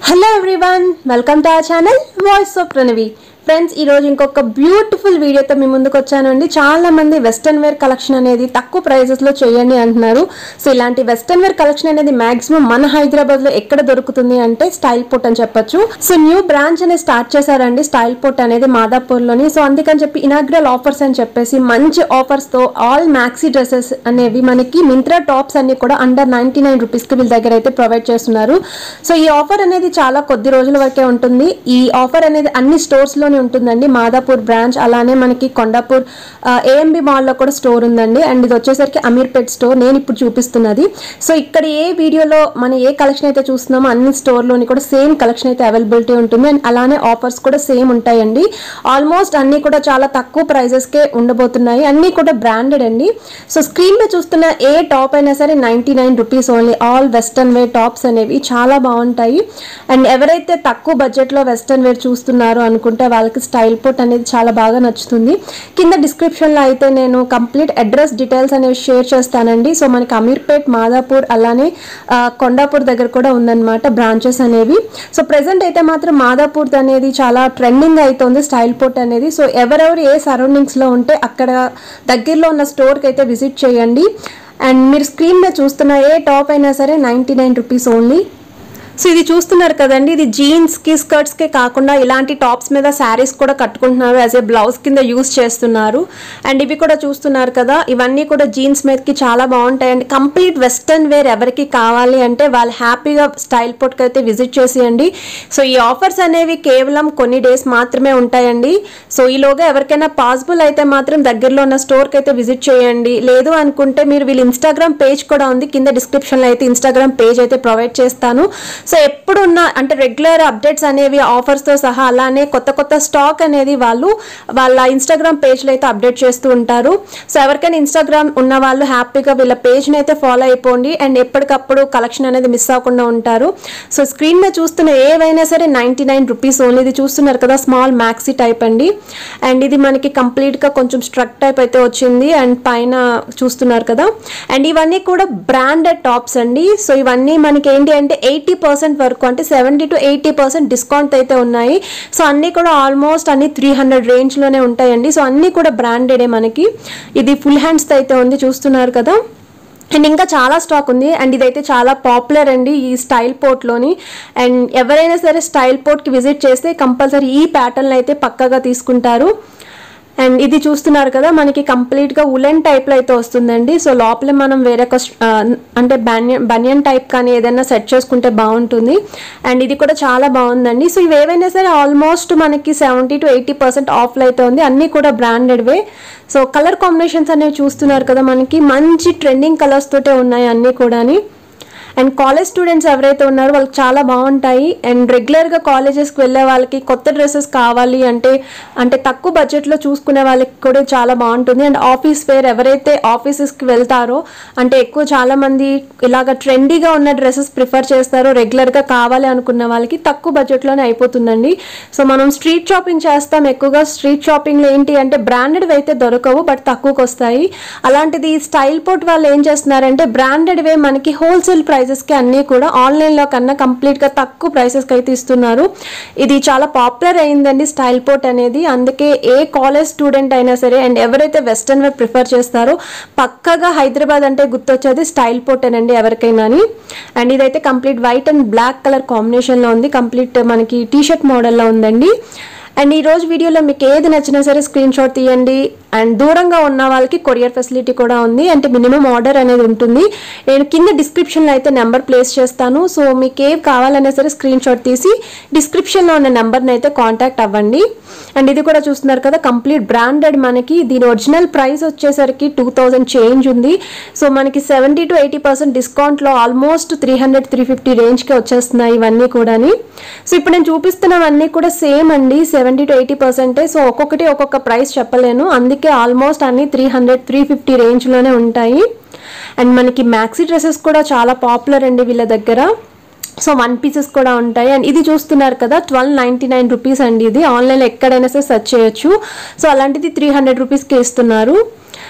hello everyone welcome to our channel voice of Pranavi friends ఈరోజు ఇంకొక beautiful వీడియోతో మీ ముందుకు వచ్చానండి చాలా మంది వెస్ట్రన్ వేర్ కలెక్షన్ అనేది తక్కువ ప్రైజెస్లో చేయండి అంటున్నారు సో ఇలాంటి వెస్ట్రన్ వేర్ కలెక్షన్ అనేది మాక్సిమం మన హైదరాబాద్లో ఎక్కడ దొరుకుతుంది అంటే స్టైల్ పోర్ట్ అని చెప్పొచ్చు సో న్యూ బ్రాంచ్ అనేది స్టార్ట్ చేశారండి స్టైల్ పోర్ట్ అనేది మాదాపూర్లోని సో అందుకని చెప్పి ఇనాగ్రల్ ఆఫర్స్ అని చెప్పేసి మంచి ఆఫర్స్తో ఆల్ మ్యాక్సీ డ్రెస్సెస్ అనేవి మనకి మింత్రా టాప్స్ అన్ని కూడా అండర్ నైంటీ నైన్ రూపీస్కి వీళ్ళ దగ్గర అయితే ప్రొవైడ్ చేస్తున్నారు సో ఈ ఆఫర్ అనేది చాలా కొద్ది రోజుల వరకే ఉంటుంది ఈ ఆఫర్ అనేది అన్ని స్టోర్స్లోనే ఉంటుందండి మాదాపూర్ బ్రాంచ్ అలానే మనకి కొండాపూర్ ఏఎంబి మాల్లో కూడా స్టోర్ ఉందండి అండ్ ఇది వచ్చేసరికి అమీర్పేట్ స్టోర్ నేను ఇప్పుడు చూపిస్తున్నది సో ఇక్కడ ఏ వీడియోలో మనం ఏ కలెక్షన్ అయితే చూస్తున్నామో అన్ని స్టోర్లోని కూడా సేమ్ కలెక్షన్ అయితే అవైలబిలిటీ ఉంటుంది అండ్ అలానే ఆఫర్స్ కూడా సేమ్ ఉంటాయండి ఆల్మోస్ట్ అన్ని కూడా చాలా తక్కువ ప్రైజెస్కే ఉండబోతున్నాయి అన్నీ కూడా బ్రాండెడ్ అండి సో స్క్రీన్ మీద చూస్తున్న ఏ టాప్ అయినా సరే ninety nine rupees only all western wear tops అనేవి చాలా బాగుంటాయి అండ్ ఎవరైతే తక్కువ బడ్జెట్లో వెస్టర్న్ వేర్ చూస్తున్నారో అనుకుంటే వాళ్ళకి స్టైల్ పోట్ అనేది చాలా బాగా నచ్చుతుంది కింద డిస్క్రిప్షన్లో అయితే నేను కంప్లీట్ అడ్రస్ డీటెయిల్స్ అనేవి షేర్ చేస్తానండి సో మనకి అమీర్పేట్ మాదాపూర్ అలానే ఆ, కొండాపూర్ దగ్గర కూడా ఉందన్నమాట బ్రాంచెస్ అనేవి సో ప్రెసెంట్ అయితే మాత్రం మాదాపూర్ అనేది చాలా ట్రెండింగ్ అవుతుంది స్టైల్ పోర్ట్ అనేది సో ఎవరెవరు ఏ సరౌండింగ్స్లో ఉంటే అక్కడ దగ్గరలో ఉన్న స్టోర్కి అయితే విజిట్ చేయండి అండ్ మీరు స్క్రీన్ మీద చూస్తున్న ఏ టాప్ అయినా సరే ninety nine rupees only so ఇది చూస్తున్నారు కదండి ఇది జీన్స్కి స్కర్ట్స్కి కాకుండా ఇలాంటి టాప్స్ మీద శారీస్ కూడా కట్టుకుంటున్నారు యాజ్ ఏ బ్లౌజ్ కింద యూస్ చేస్తున్నారు అండ్ ఇవి కూడా చూస్తున్నారు కదా ఇవన్నీ కూడా జీన్స్ మీదకి చాలా బాగుంటాయి అండ్ కంప్లీట్ వెస్టర్న్ వేర్ ఎవరికి కావాలి అంటే వాళ్ళు హ్యాపీగా స్టైల్ పొట్కి అయితే విజిట్ చేసేయండి సో ఈ ఆఫర్స్ అనేవి కేవలం కొన్ని డేస్ మాత్రమే ఉంటాయండి సో ఈలోగా ఎవరికైనా పాసిబుల్ అయితే మాత్రం దగ్గరలో ఉన్న స్టోర్కి అయితే విజిట్ చేయండి లేదు అనుకుంటే మీరు వీళ్ళ ఇన్స్టాగ్రామ్ పేజ్ కూడా ఉంది కింద డిస్క్రిప్షన్లో అయితే ఇన్స్టాగ్రామ్ పేజ్ అయితే ప్రొవైడ్ చేస్తాను సో ఎప్పుడున్న అంటే రెగ్యులర్ అప్డేట్స్ అనేవి ఆఫర్స్తో సహా అలానే కొత్త కొత్త స్టాక్ అనేది వాళ్ళు వాళ్ళ ఇన్స్టాగ్రామ్ పేజ్లో అయితే అప్డేట్ చేస్తూ ఉంటారు సో ఎవరికైనా ఇన్స్టాగ్రామ్ ఉన్న వాళ్ళు హ్యాపీగా వీళ్ళ పేజ్ని అయితే ఫాలో అయిపోండి అండ్ ఎప్పటికప్పుడు కలెక్షన్ అనేది మిస్ అవ్వకుండా ఉంటారు సో స్క్రీన్ మీద చూస్తున్న ఏవైనా సరే నైంటీ నైన్ రూపీస్ ఓన్లీ ఇది చూస్తున్నారు కదా స్మాల్ మ్యాక్సీ టైప్ అండి అండ్ ఇది మనకి కంప్లీట్గా కొంచెం స్ట్రక్ టైప్ అయితే వచ్చింది అండ్ పైన చూస్తున్నారు కదా అండ్ ఇవన్నీ కూడా బ్రాండెడ్ టాప్స్ అండి సో ఇవన్నీ మనకి ఏంటి అంటే ఎయిటీ పర్సెంట్ వరకు అంటే seventy to eighty percent discount అయితే ఉన్నాయి సో అన్నీ కూడా ఆల్మోస్ట్ అన్ని త్రీ హండ్రెడ్ రేంజ్లోనే ఉంటాయండి సో అన్నీ కూడా బ్రాండెడే మనకి ఇది ఫుల్ హ్యాండ్స్తో అయితే ఉంది చూస్తున్నారు కదా అండ్ ఇంకా చాలా స్టాక్ ఉంది అండ్ ఇదైతే చాలా పాపులర్ అండి ఈ స్టైల్ పోర్ట్లోని అండ్ ఎవరైనా సరే స్టైల్ పోర్ట్కి విజిట్ చేస్తే కంపల్సరీ ఈ ప్యాటర్న్ అయితే పక్కగా తీసుకుంటారు అండ్ ఇది చూస్తున్నారు కదా మనకి కంప్లీట్గా ఉలెన్ టైప్లో అయితే వస్తుందండి సో లోపల మనం వేరే ఒక ఆ, అంటే బనియన్ బనియన్ టైప్ కానీ ఏదైనా సెట్ చేసుకుంటే బాగుంటుంది అండ్ ఇది కూడా చాలా బాగుందండి సో ఇవి ఏవైనా సరే ఆల్మోస్ట్ మనకి సెవెంటీ టు ఎయిటీ పర్సెంట్ ఆఫ్లో అయితే ఉంది అన్నీ కూడా బ్రాండెడ్వే సో కలర్ కాంబినేషన్స్ అనేవి చూస్తున్నారు కదా మనకి మంచి ట్రెండింగ్ కలర్స్ తోటే ఉన్నాయి అన్నీ కూడాని అండ్ కాలేజ్ స్టూడెంట్స్ ఎవరైతే ఉన్నారో వాళ్ళకి చాలా బాగుంటాయి అండ్ రెగ్యులర్గా కాలేజెస్కి వెళ్ళే వాళ్ళకి కొత్త డ్రెస్సెస్ కావాలి అంటే అంటే తక్కువ బడ్జెట్లో చూసుకునే వాళ్ళకి కూడా చాలా బాగుంటుంది అండ్ ఆఫీస్ వేర్ ఎవరైతే ఆఫీసెస్కి వెళ్తారో అంటే ఎక్కువ చాలామంది ఇలాగ ట్రెండీగా ఉన్న డ్రెస్సెస్ ప్రిఫర్ చేస్తారో రెగ్యులర్గా కావాలి అనుకున్న వాళ్ళకి తక్కువ బడ్జెట్లోనే అయిపోతుందండి సో మనం స్ట్రీట్ షాపింగ్ చేస్తాం ఎక్కువగా స్ట్రీట్ షాపింగ్లో ఏంటి అంటే బ్రాండెడ్ అయితే దొరకవు బట్ తక్కువకి వస్తాయి అలాంటిది స్టైల్ పోర్ట్ వాళ్ళు ఏం చేస్తున్నారంటే బ్రాండెడ్ వే మనకి హోల్సేల్ ప్రైజెస్కి అన్నీ కూడా ఆన్లైన్లో కన్నా కంప్లీట్గా తక్కువ ప్రైసెస్కి అయితే ఇస్తున్నారు ఇది చాలా పాపులర్ అయిందండి స్టైల్ పోర్ట్ అనేది అందుకే ఏ కాలేజ్ స్టూడెంట్ అయినా సరే అండ్ ఎవరైతే వెస్టర్న్ వేర్ ప్రిఫర్ చేస్తారో పక్కగా హైదరాబాద్ అంటే గుర్తొచ్చేది స్టైల్ పోర్ట్ అండి ఎవరికైనా అండ్ ఇదైతే complete white and black colour కాంబినేషన్లో ఉంది కంప్లీట్ మనకి టీ షర్ట్ మోడల్లో ఉందండి అండ్ ఈ రోజు వీడియోలో మీకు ఏది నచ్చినా సరే స్క్రీన్ షాట్ తీయండి అండ్ దూరంగా ఉన్న వాళ్ళకి కొరియర్ ఫెసిలిటీ కూడా ఉంది అంటే మినిమం ఆర్డర్ అనేది ఉంటుంది నేను కింద డిస్క్రిప్షన్లో అయితే నెంబర్ ప్లేస్ చేస్తాను సో మీకు ఏవి కావాలన్నా సరే స్క్రీన్ షాట్ తీసి డిస్క్రిప్షన్లో ఉన్న నెంబర్ని అయితే కాంటాక్ట్ అవ్వండి అండ్ ఇది కూడా చూస్తున్నారు కదా కంప్లీట్ బ్రాండెడ్ మనకి దీని ఒరిజినల్ ప్రైస్ వచ్చేసరికి టూ థౌజండ్ చేంజ్ ఉంది సో మనకి సెవెంటీ టు ఎయిటీ పర్సెంట్ డిస్కౌంట్లో almost three hundred three fifty రేంజ్కి వచ్చేస్తున్నాయి ఇవన్నీ కూడాని సో ఇప్పుడు నేను చూపిస్తున్నవన్నీ కూడా సేమ్ అండి సెవెంటీ టు ఎయిటీ పర్సెంటే సో ఒక్కొక్కటి ఒక్కొక్క ప్రైస్ చెప్పలేను అందుకే ఆల్మోస్ట్ అన్ని త్రీ హండ్రెడ్ త్రీ ఫిఫ్టీ రేంజ్లోనే ఉంటాయి అండ్ మనకి మ్యాక్సీ డ్రెస్సెస్ కూడా చాలా పాపులర్ అండి వీళ్ళ దగ్గర సో వన్ పీసెస్ కూడా ఉంటాయి అండ్ ఇది చూస్తున్నారు కదా ట్వెల్వ్ నైంటీ నైన్ రూపీస్ అండి ఇది ఆన్లైన్లో ఎక్కడైనా సరే సెర్చ్ చేయొచ్చు సో అలాంటిది త్రీ హండ్రెడ్ రూపీస్కి ఇస్తున్నారు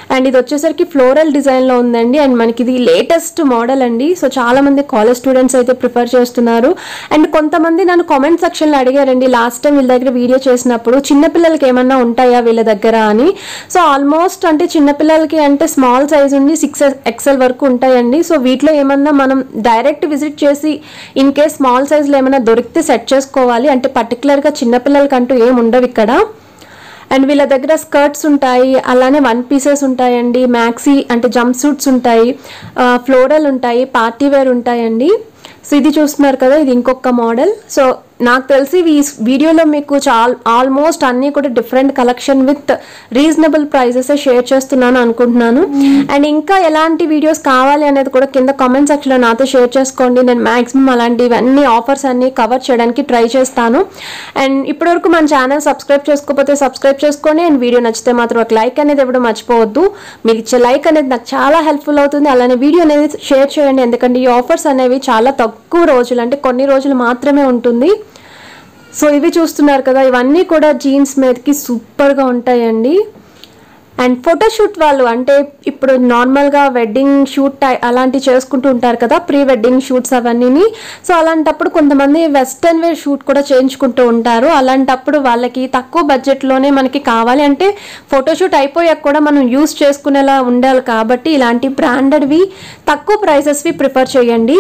అండ్ ఇది వచ్చేసరికి ఫ్లోరల్ డిజైన్లో ఉందండి అండ్ మనకి ఇది లేటెస్ట్ మోడల్ అండి సో చాలా మంది కాలేజ్ స్టూడెంట్స్ అయితే ప్రిఫర్ చేస్తున్నారు అండ్ కొంతమంది నన్ను కామెంట్ సెక్షన్లో అడిగారండి లాస్ట్ టైం వీళ్ళ దగ్గర వీడియో చేసినప్పుడు చిన్నపిల్లలకి ఏమన్నా ఉంటాయా వీళ్ళ దగ్గర అని సో ఆల్మోస్ట్ అంటే చిన్నపిల్లలకి అంటే స్మాల్ సైజ్ ఉంది సిక్స్ ఎక్సెల్ వరకు ఉంటాయండి సో వీటిలో ఏమన్నా మనం డైరెక్ట్ విజిట్ చేసి ఇన్ కేస్ స్మాల్ సైజ్లో ఏమైనా దొరికితే సెట్ చేసుకోవాలి అంటే పర్టికులర్గా చిన్నపిల్లలకంటూ ఏమి ఉండవు ఇక్కడ అండ్ వీళ్ళ దగ్గర స్కర్ట్స్ ఉంటాయి అలానే వన్ పీసెస్ ఉంటాయండి మ్యాక్సీ అంటే జంప్ సూట్స్ ఉంటాయి ఫ్లోరల్ ఉంటాయి పార్టీ వేర్ ఉంటాయండి సో ఇది చూస్తున్నారు కదా ఇది ఇంకొక మోడల్ సో నాకు తెలిసి ఈ వీడియోలో మీకు చాలా ఆల్మోస్ట్ అన్నీ కూడా different collection with reasonable prices share చేస్తున్నాను అనుకుంటున్నాను అండ్ ఇంకా ఎలాంటి వీడియోస్ కావాలి అనేది కూడా కింద కామెంట్ సెక్షన్లో నాతో షేర్ చేసుకోండి నేను మాక్సిమం అలాంటివి అన్ని ఆఫర్స్ అన్ని కవర్ చేయడానికి ట్రై చేస్తాను అండ్ ఇప్పటివరకు మన ఛానల్ సబ్స్క్రైబ్ చేసుకోకపోతే సబ్స్క్రైబ్ చేసుకోండి అండ్ వీడియో నచ్చితే మాత్రం ఒక లైక్ అనేది ఇవ్వడం మర్చిపోవద్దు మీరు ఇచ్చే లైక్ అనేది నాకు చాలా హెల్ప్ఫుల్ అవుతుంది అలానే వీడియో అనేది షేర్ చేయండి ఎందుకంటే ఈ ఆఫర్స్ అనేవి చాలా తక్కువ రోజులు అంటే కొన్ని రోజులు మాత్రమే ఉంటుంది సో ఇవి చూస్తున్నారు కదా ఇవన్నీ కూడా జీన్స్ మీదకి సూపర్గా ఉంటాయండి అండ్ ఫోటోషూట్ వాళ్ళు అంటే ఇప్పుడు నార్మల్గా వెడ్డింగ్ షూట్ టై అలాంటివి చేసుకుంటూ ఉంటారు కదా ప్రీ వెడ్డింగ్ షూట్స్ అవన్నీ సో అలాంటప్పుడు కొంతమంది వెస్టర్న్ వేర్ షూట్ కూడా చేయించుకుంటూ ఉంటారు అలాంటప్పుడు వాళ్ళకి తక్కువ బడ్జెట్లోనే మనకి కావాలి అంటే ఫోటోషూట్ అయిపోయాక కూడా మనం యూస్ చేసుకునేలా ఉండాలి కాబట్టి ఇలాంటి బ్రాండెడ్వి తక్కువ ప్రైసెస్వి ప్రిఫర్ చేయండి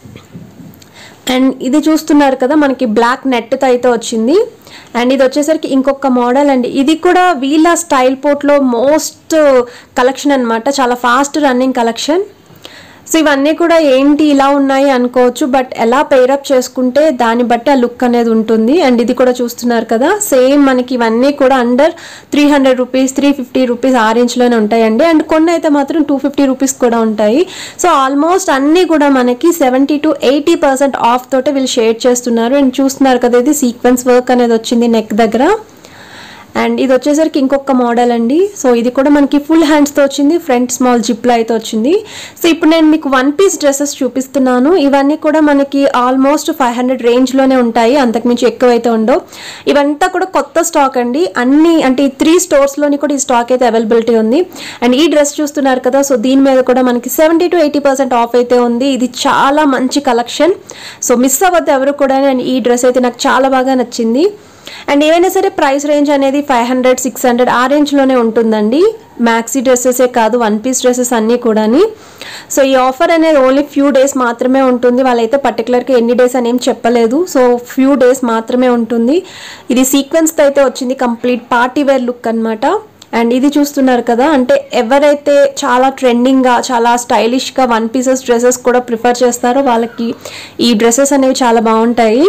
అండ్ ఇది చూస్తున్నారు కదా మనకి బ్లాక్ నెట్తో అయితే వచ్చింది అండ్ ఇది వచ్చేసరికి ఇంకొక మోడల్ అండి ఇది కూడా వీళ్ళ స్టైల్ పోర్ట్లో మోస్ట్ కలెక్షన్ అన్నమాట చాలా ఫాస్ట్ రన్నింగ్ కలెక్షన్ సో ఇవన్నీ కూడా ఏంటి ఇలా ఉన్నాయి అనుకోవచ్చు బట్ ఎలా పేరప్ చేసుకుంటే దాన్ని బట్టి ఆ లుక్ అనేది ఉంటుంది అండ్ ఇది కూడా చూస్తున్నారు కదా సేమ్ మనకి ఇవన్నీ కూడా under three hundred rupees three fifty rupees ఆ రేంజ్లోనే ఉంటాయండి అండ్ కొన్ని అయితే మాత్రం టూ ఫిఫ్టీ రూపీస్ కూడా ఉంటాయి సో ఆల్మోస్ట్ అన్నీ కూడా మనకి seventy to eighty percent off తోటే వీళ్ళు షేర్ చేస్తున్నారు అండ్ చూస్తున్నారు కదా ఇది సీక్వెన్స్ వర్క్ అనేది వచ్చింది నెక్ దగ్గర అండ్ ఇది వచ్చేసరికి ఇంకొక మోడల్ అండి సో ఇది కూడా మనకి ఫుల్ హ్యాండ్స్తో వచ్చింది ఫ్రంట్ స్మాల్ జిప్లో అయితే వచ్చింది సో ఇప్పుడు నేను మీకు వన్ పీస్ డ్రెస్సెస్ చూపిస్తున్నాను ఇవన్నీ కూడా మనకి ఆల్మోస్ట్ ఫైవ్ హండ్రెడ్ రేంజ్లోనే ఉంటాయి అంతకుమించి ఎక్కువైతే ఉండవు ఇవంతా కూడా కొత్త స్టాక్ అండి అన్ని అంటే ఈ త్రీ స్టోర్స్లోని కూడా ఈ స్టాక్ అయితే అవైలబిలిటీ ఉంది అండ్ ఈ డ్రెస్ చూస్తున్నారు కదా సో దీని మీద కూడా మనకి seventy to eighty percent off అయితే ఉంది ఇది చాలా మంచి కలెక్షన్ సో మిస్ అవ్వద్దు ఎవరు కూడా అండ్ ఈ డ్రెస్ అయితే నాకు చాలా బాగా నచ్చింది అండ్ ఏవైనా సరే ప్రైస్ రేంజ్ అనేది ఫైవ్ హండ్రెడ్ సిక్స్ హండ్రెడ్ ఆ రేంజ్లోనే ఉంటుందండి మ్యాక్సీ డ్రెస్సెసే కాదు వన్ పీస్ డ్రెస్సెస్ అన్నీ కూడాని సో ఈ ఆఫర్ అనేది ఓన్లీ ఫ్యూ డేస్ మాత్రమే ఉంటుంది వాళ్ళైతే పర్టికులర్గా ఎన్ని డేస్ అని ఏం చెప్పలేదు సో ఫ్యూ డేస్ మాత్రమే ఉంటుంది ఇది సీక్వెన్స్తో అయితే వచ్చింది కంప్లీట్ పార్టీ వేర్ లుక్ అనమాట అండ్ ఇది చూస్తున్నారు కదా అంటే ఎవరైతే చాలా ట్రెండింగ్గా చాలా స్టైలిష్గా వన్ పీసెస్ డ్రెస్సెస్ కూడా ప్రిఫర్ చేస్తారో వాళ్ళకి ఈ డ్రెస్సెస్ అనేవి చాలా బాగుంటాయి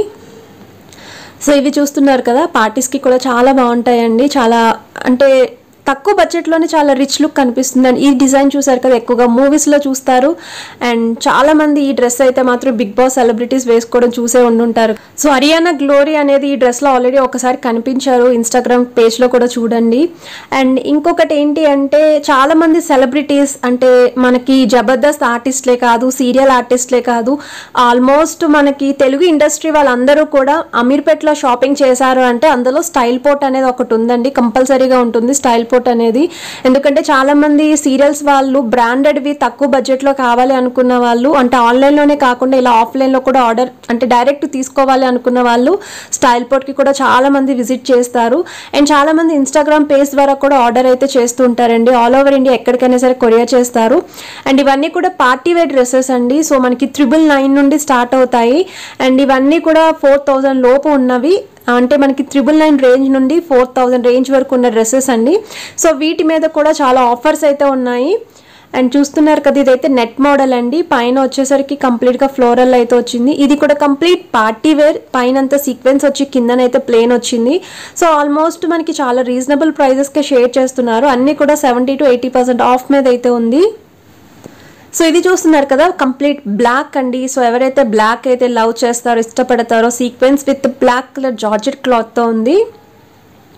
సో ఇవి చూస్తున్నారు కదా పార్టీస్కి కూడా చాలా బాగుంటాయండి చాలా అంటే తక్కువ బడ్జెట్లోనే చాలా రిచ్ లుక్ కనిపిస్తుంది అండ్ ఈ డిజైన్ చూసారు కదా ఎక్కువగా మూవీస్లో చూస్తారు అండ్ చాలా మంది ఈ డ్రెస్ అయితే మాత్రం బిగ్ బాస్ సెలబ్రిటీస్ వేసుకోవడం చూసే ఉండుంటారు సో హరియానా గ్లోరీ అనేది ఈ డ్రెస్లో ఆల్రెడీ ఒకసారి కనిపించారు ఇన్స్టాగ్రామ్ పేజ్లో కూడా చూడండి అండ్ ఇంకొకటి ఏంటి అంటే చాలా మంది సెలబ్రిటీస్ అంటే మనకి జబర్దస్త్ ఆర్టిస్ట్లే కాదు సీరియల్ ఆర్టిస్ట్లే కాదు ఆల్మోస్ట్ మనకి తెలుగు ఇండస్ట్రీ వాళ్ళందరూ కూడా అమీర్పేట్లో షాపింగ్ చేశారు అంటే అందులో స్టైల్ పోర్ట్ అనేది ఒకటి ఉందండి కంపల్సరీగా ఉంటుంది స్టైల్ పోర్ట్ అనేది ఎందుకంటే చాలా మంది సీరియల్స్ వాళ్ళు బ్రాండెడ్వి తక్కువ బడ్జెట్లో కావాలి అనుకున్న వాళ్ళు అంటే ఆన్లైన్లోనే కాకుండా ఇలా ఆఫ్లైన్లో కూడా ఆర్డర్ అంటే డైరెక్ట్ తీసుకోవాలి అనుకున్న వాళ్ళు స్టైల్ పోర్ట్కి కూడా చాలా మంది విజిట్ చేస్తారు అండ్ చాలా మంది ఇన్స్టాగ్రామ్ పేజ్ ద్వారా కూడా ఆర్డర్ అయితే చేస్తూ ఉంటారండి ఆల్ ఓవర్ ఇండియా ఎక్కడికైనా సరే కొరియర్ చేస్తారు అండ్ ఇవన్నీ కూడా పార్టీ వేర్ డ్రెస్సెస్ అండి సో మనకి త్రిబుల్ నైన్ నుండి స్టార్ట్ అవుతాయి అండ్ ఇవన్నీ కూడా ఫోర్ థౌజండ్ లోపు ఉన్నవి అంటే మనకి త్రిబుల్ నైన్ రేంజ్ నుండి ఫోర్ థౌజండ్ రేంజ్ వరకు ఉన్న డ్రెస్సెస్ అండి సో వీటి మీద కూడా చాలా ఆఫర్స్ అయితే ఉన్నాయి అండ్ చూస్తున్నారు కదా ఇదైతే నెట్ మోడల్ అండి పైన వచ్చేసరికి కంప్లీట్గా ఫ్లోరల్ అయితే వచ్చింది ఇది కూడా కంప్లీట్ పార్టీ వేర్ పైన అంతా సీక్వెన్స్ వచ్చి కిందనైతే ప్లేన్ వచ్చింది సో ఆల్మోస్ట్ మనకి చాలా రీజనబుల్ ప్రైజెస్కే షేర్ చేస్తున్నారు అన్నీ కూడా seventy to eighty percent off మీద అయితే ఉంది సో ఇది చూస్తున్నారు కదా కంప్లీట్ బ్లాక్ అండి సో ఎవరైతే బ్లాక్ అయితే లవ్ చేస్తారో ఇష్టపడతారో sequence with black colour georgette క్లాత్తో ఉంది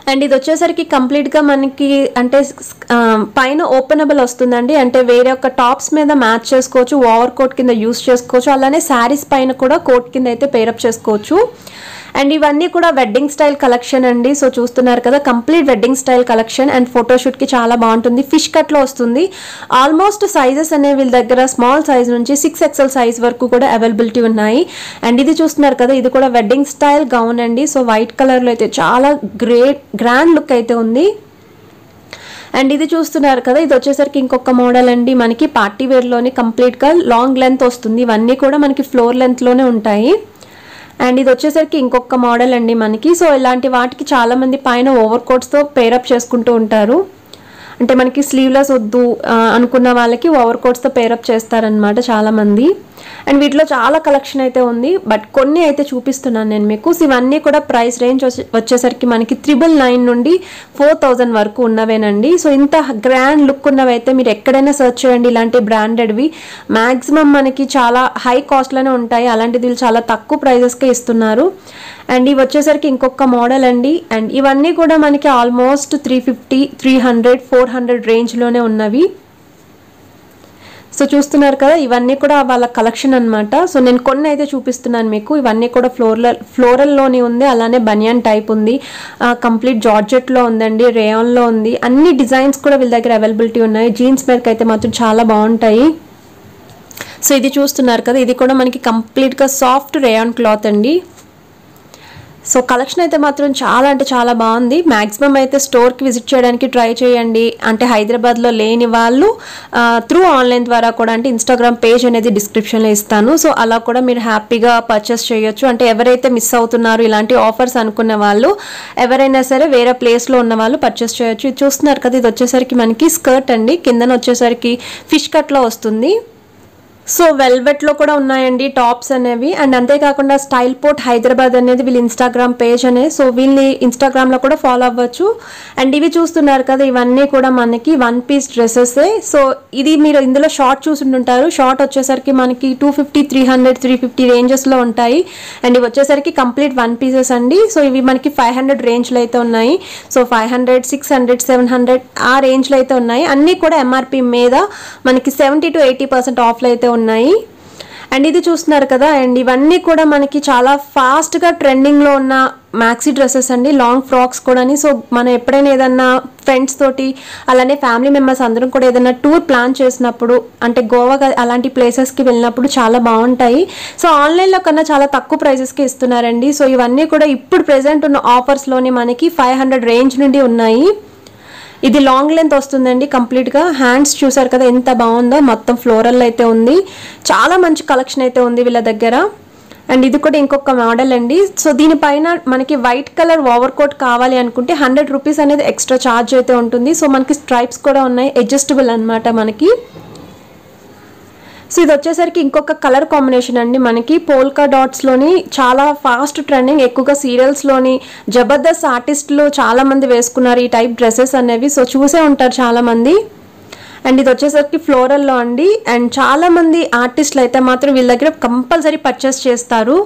అండ్ ఇది వచ్చేసరికి కంప్లీట్గా మనకి అంటే ఆ, పైన ఓపెనబుల్ వస్తుందండి అంటే వేరే ఒక టాప్స్ మీద మ్యాచ్ చేసుకోవచ్చు ఓవర్ కోట్ కింద యూస్ చేసుకోవచ్చు అలానే శారీస్ పైన కూడా కోట్ కింద అయితే పేరప్ చేసుకోవచ్చు అండ్ ఇవన్నీ కూడా వెడ్డింగ్ స్టైల్ కలెక్షన్ అండి సో చూస్తున్నారు కదా complete wedding style collection and ఫోటోషూట్కి చాలా బాగుంటుంది ఫిష్ కట్లో వస్తుంది ఆల్మోస్ట్ సైజెస్ అనేవి వీళ్ళ దగ్గర స్మాల్ సైజ్ నుంచి సిక్స్ ఎక్సెల్ సైజ్ వరకు కూడా అవైలబిలిటీ ఉన్నాయి అండ్ ఇది చూస్తున్నారు కదా ఇది కూడా వెడ్డింగ్ స్టైల్ గౌన్ అండి సో వైట్ కలర్లో అయితే చాలా గ్రేట్ గ్రాండ్ లుక్ అయితే ఉంది అండ్ ఇది చూస్తున్నారు కదా ఇది వచ్చేసరికి ఇంకొక మోడల్ అండి మనకి పార్టీ వేర్లోని కంప్లీట్గా లాంగ్ లెంత్ వస్తుంది ఇవన్నీ కూడా మనకి ఫ్లోర్ లెంత్లోనే ఉంటాయి అండ్ ఇది వచ్చేసరికి ఇంకొక మోడల్ అండి మనకి సో ఇలాంటి వాటికి చాలా మంది పైన ఓవర్ కోట్స్తో పేరప్ చేసుకుంటూ ఉంటారు అంటే మనకి స్లీవ్లెస్ వద్దు ఆ, అనుకున్న వాళ్ళకి ఓవర్ కోట్స్తో పేరప్ చేస్తారనమాట చాలా మంది అండ్ వీటిలో చాలా కలెక్షన్ అయితే ఉంది బట్ కొన్ని అయితే చూపిస్తున్నాను నేను మీకు సో ఇవన్నీ కూడా ప్రైస్ రేంజ్ వచ్చే- వచ్చేసరికి మనకి త్రిబుల్ నైన్ నుండి ఫోర్ థౌజండ్ వరకు ఉన్నవేనండి సో ఇంత గ్రాండ్ లుక్ ఉన్నవి అయితే మీరు ఎక్కడైనా సెర్చ్ చేయండి ఇలాంటి బ్రాండెడ్వి మ్యాక్సిమం మనకి చాలా హై కాస్ట్లోనే ఉంటాయి అలాంటిది వీళ్ళు చాలా తక్కువ ప్రైజెస్కే ఇస్తున్నారు అండ్ ఇవి వచ్చేసరికి ఇంకొక మోడల్ అండి అండ్ ఇవన్నీ కూడా మనకి almost three fifty three hundred four hundred రేంజ్లోనే ఉన్నవి సో చూస్తున్నారు కదా ఇవన్నీ కూడా వాళ్ళ కలెక్షన్ అన్నమాట సో నేను కొన్ని అయితే చూపిస్తున్నాను మీకు ఇవన్నీ కూడా ఫ్లోరల్ ఫ్లోరల్లోని ఉంది అలానే బనియన్ టైప్ ఉంది కంప్లీట్ జార్జెట్లో ఉందండి రేయాన్లో ఉంది అన్ని డిజైన్స్ కూడా వీళ్ళ దగ్గర అవైలబిలిటీ ఉన్నాయి జీన్స్ మీదకి అయితే మాత్రం చాలా బాగుంటాయి సో ఇది చూస్తున్నారు కదా ఇది కూడా మనకి కంప్లీట్గా సాఫ్ట్ రేయాన్ క్లాత్ అండి సో కలెక్షన్ అయితే మాత్రం చాలా అంటే చాలా బాగుంది మ్యాక్సిమం అయితే స్టోర్కి విజిట్ చేయడానికి ట్రై చేయండి అంటే హైదరాబాద్లో లేని వాళ్ళు త్రూ ఆన్లైన్ ద్వారా కూడా అంటే ఇన్స్టాగ్రామ్ పేజ్ అనేది డిస్క్రిప్షన్లో ఇస్తాను సో అలా కూడా మీరు హ్యాపీగా పర్చేస్ చేయొచ్చు అంటే ఎవరైతే మిస్ అవుతున్నారు ఇలాంటి ఆఫర్స్ అనుకున్న వాళ్ళు ఎవరైనా సరే వేరే ప్లేస్లో ఉన్న వాళ్ళు పర్చేస్ చేయొచ్చు ఇది చూస్తున్నారు కదా ఇది వచ్చేసరికి మనకి స్కర్ట్ అండి కిందన వచ్చేసరికి ఫిష్ కట్లో వస్తుంది సో వెల్వెట్లో కూడా ఉన్నాయండి టాప్స్ అనేవి అండ్ అంతేకాకుండా స్టైల్ పోర్ట్ హైదరాబాద్ అనేది వీళ్ళ ఇన్స్టాగ్రామ్ పేజ్ అనే సో వీళ్ళని ఇన్స్టాగ్రామ్లో కూడా ఫాలో అవ్వచ్చు అండ్ ఇవి చూస్తున్నారు కదా ఇవన్నీ కూడా మనకి వన్ పీస్ డ్రెస్సెస్ సో ఇది మీరు ఇందులో షార్ట్ చూసుంటుంటారు షార్ట్ వచ్చేసరికి మనకి two fifty three hundred three fifty రేంజెస్లో ఉంటాయి అండ్ ఇవి వచ్చేసరికి కంప్లీట్ వన్ పీసెస్ అండి సో ఇవి మనకి ఫైవ్ హండ్రెడ్ రేంజ్లో అయితే ఉన్నాయి so five hundred six hundred seven hundred ఆ రేంజ్లో అయితే ఉన్నాయి అన్నీ కూడా ఎంఆర్పి మీద మనకి సెవెంటీ టు ఎయిటీ పర్సెంట్ ఆఫ్లో అయితే ఉన్నాయి అండ్ ఇది చూస్తున్నారు కదా అండ్ ఇవన్నీ కూడా మనకి చాలా ఫాస్ట్గా ట్రెండింగ్లో ఉన్న మ్యాక్సీ డ్రెస్సెస్ అండి లాంగ్ ఫ్రాక్స్ కూడా సో మనం ఎప్పుడైనా ఏదన్నా ఫ్రెండ్స్ తోటి అలానే ఫ్యామిలీ మెంబర్స్ అందరం కూడా ఏదైనా టూర్ ప్లాన్ చేసినప్పుడు అంటే గోవా గా- అలాంటి ప్లేసెస్కి వెళ్ళినప్పుడు చాలా బాగుంటాయి సో ఆన్లైన్లో కన్నా చాలా తక్కువ ప్రైజెస్కి ఇస్తున్నారండి సో ఇవన్నీ కూడా ఇప్పుడు ప్రెసెంట్ ఉన్న ఆఫర్స్లోని మనకి ఫైవ్ హండ్రెడ్ రేంజ్ నుండి ఉన్నాయి ఇది లాంగ్ లెంత్ వస్తుందండి కంప్లీట్గా హ్యాండ్స్ చూసారు కదా ఎంత బాగుందో మొత్తం ఫ్లోరల్ అయితే ఉంది చాలా మంచి కలెక్షన్ అయితే ఉంది వీళ్ళ దగ్గర అండ్ ఇది కూడా ఇంకొక మోడల్ అండి సో దీనిపైన మనకి వైట్ కలర్ ఓవర్ కోట్ కావాలి అనుకుంటే హండ్రెడ్ రూపీస్ అనేది ఎక్స్ట్రా ఛార్జ్ అయితే ఉంటుంది సో మనకి స్ట్రైప్స్ కూడా ఉన్నాయి అడ్జస్టబుల్ అన్నమాట మనకి సో ఇది వచ్చేసరికి ఇంకొక కలర్ కాంబినేషన్ అండి మనకి పోల్కా డాట్స్లోని చాలా ఫాస్ట్ ట్రెండింగ్ ఎక్కువగా సీరియల్స్లోని జబర్దస్త్ ఆర్టిస్టులు చాలా మంది వేసుకున్నారు ఈ టైప్ డ్రెస్సెస్ అనేవి సో చూసే ఉంటారు చాలా మంది అండ్ ఇది వచ్చేసరికి ఫ్లోరల్లో అండి అండ్ చాలా మంది ఆర్టిస్టులు అయితే మాత్రం వీళ్ళ దగ్గర కంపల్సరీ పర్చేస్ చేస్తారు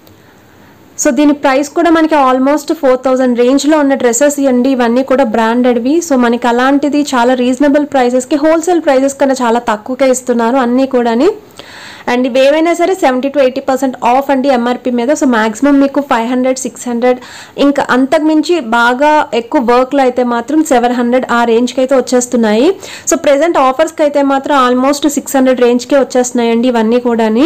సో దీని ప్రైస్ కూడా మనకి ఆల్మోస్ట్ ఫోర్ థౌజండ్ రేంజ్లో ఉన్న డ్రెస్సెస్ ఇవ్వండి ఇవన్నీ కూడా బ్రాండెడ్వి సో మనకి అలాంటిది చాలా రీజనబుల్ ప్రైసెస్కి హోల్సేల్ ప్రైసెస్ కన్నా చాలా తక్కువగా ఇస్తున్నారు అన్నీ కూడాని అండ్ ఇవి ఏవైనా సరే seventy to eighty percent off అండి ఎంఆర్పి మీద సో మాక్సిమం మీకు ఫైవ్ హండ్రెడ్ సిక్స్ హండ్రెడ్ ఇంకా అంతకుమించి బాగా ఎక్కువ వర్క్లో అయితే మాత్రం సెవెన్ హండ్రెడ్ ఆ రేంజ్కి అయితే వచ్చేస్తున్నాయి సో ప్రెసెంట్ ఆఫర్స్కి అయితే మాత్రం ఆల్మోస్ట్ సిక్స్ హండ్రెడ్ రేంజ్కే వచ్చేస్తున్నాయండి ఇవన్నీ కూడాని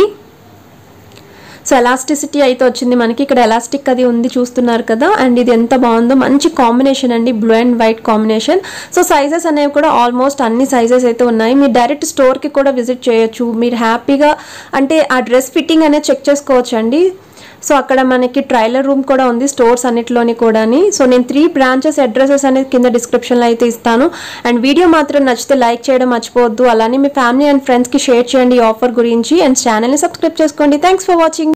సో ఎలాస్టిసిటీ అయితే వచ్చింది మనకి ఇక్కడ ఎలాస్టిక్ అది ఉంది చూస్తున్నారు కదా అండ్ ఇది ఎంత బాగుందో మంచి కాంబినేషన్ అండి blue and white combination so sizes అనేవి కూడా ఆల్మోస్ట్ అన్ని సైజెస్ అయితే ఉన్నాయి మీరు డైరెక్ట్ స్టోర్కి కూడా విజిట్ చేయొచ్చు మీరు హ్యాపీగా అంటే ఆ డ్రెస్ ఫిట్టింగ్ అనేది చెక్ చేసుకోవచ్చు అండి సో అక్కడ మనకి ట్రైలర్ రూమ్ కూడా ఉంది స్టోర్స్ అన్నిటిలోని కూడాని సో నేను త్రీ బ్రాంచెస్ అడ్రసెస్ అనేది కింద డిస్క్రిప్షన్లో అయితే ఇస్తాను అండ్ వీడియో మాత్రం నచ్చితే లైక్ చేయడం మర్చిపోవద్దు అలానే మీ ఫ్యామిలీ అండ్ ఫ్రెండ్స్కి షేర్ చేయండి ఈ ఆఫర్ గురించి అండ్ ఛానల్ని సబ్స్క్రైబ్ చేసుకోండి థ్యాంక్స్ ఫర్ వాచింగ్